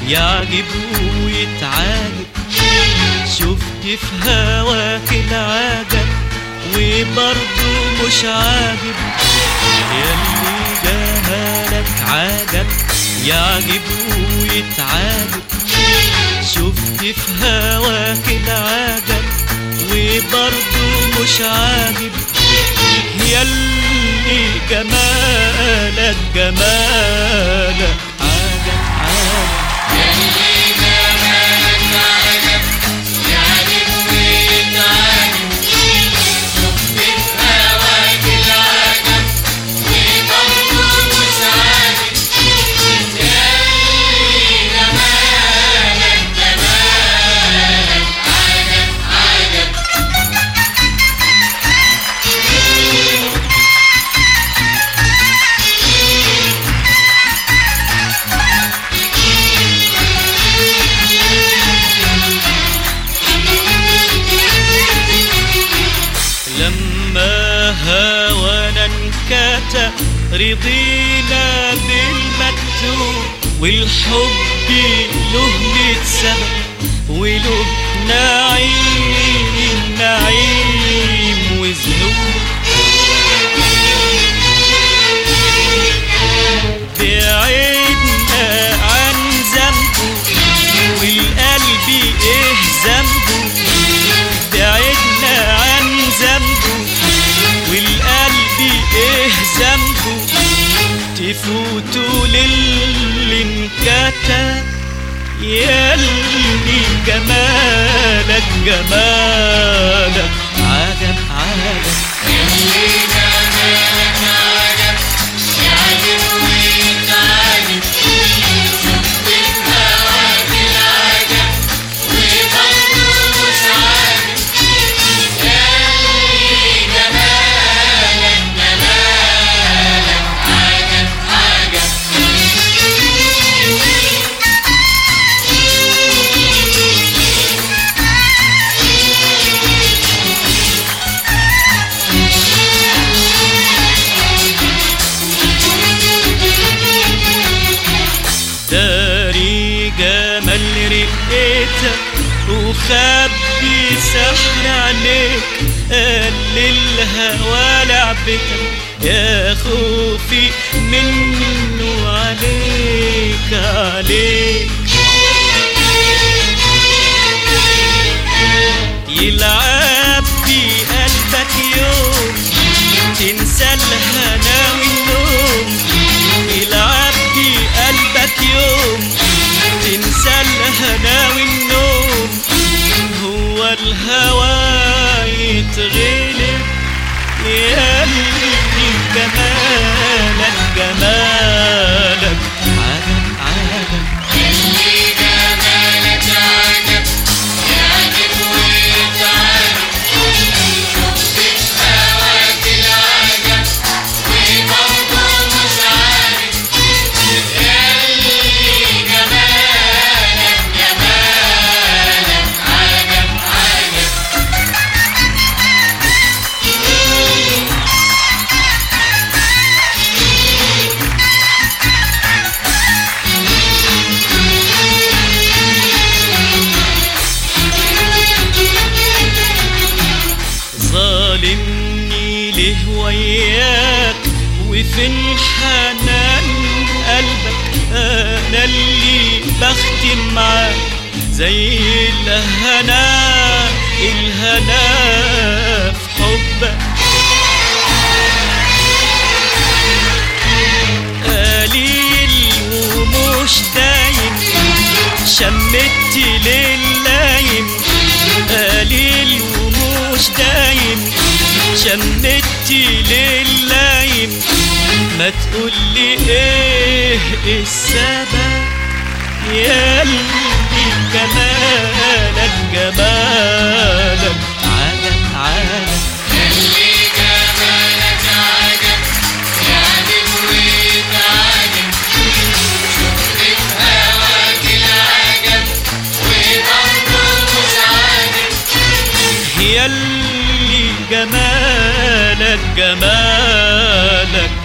يعجب ويتعاجب شفت في هواك العجب وبرضه مش عاجب ياللي جمالك عجب يعجب ويتعاجب شفت في هواك العجب وبرضه مش عاجب ياللي جمالك جمالك عجب عجب لما هوانا انكتب رضينا بالمكتوب والحب له ميت سبب وله نعيم نعيم وذنوب بعدنا عن ذنبه والقلب ايه ذنبه بعدنا عن ذنبه والقلب ايه ذنبه تفوتوا للي انكتب ياللي جمالك جمالك عجب عجب داري جمال رقتك وخبي سحر عليك قال الهوى لعبتك يا خوفي منه عليك عليك يلعب في قلبك يوم تنسى الهنا والنوم يلعب في قلبك يوم تنسى الهنا والنوم هو الهوى يتغلب ياللي جمالك جمالك عجب عجب ظالمني ليه وياك وفين حنان قلبك انا اللي بختم معاك زي الهنا الهنا في حبك قليل ومش دايم شمت لللايم قليل ومش دايم شمت لللايم ما تقولي ايه السبب ياللي جمالك جمالك عجب عجب ياللي جمالك جمالك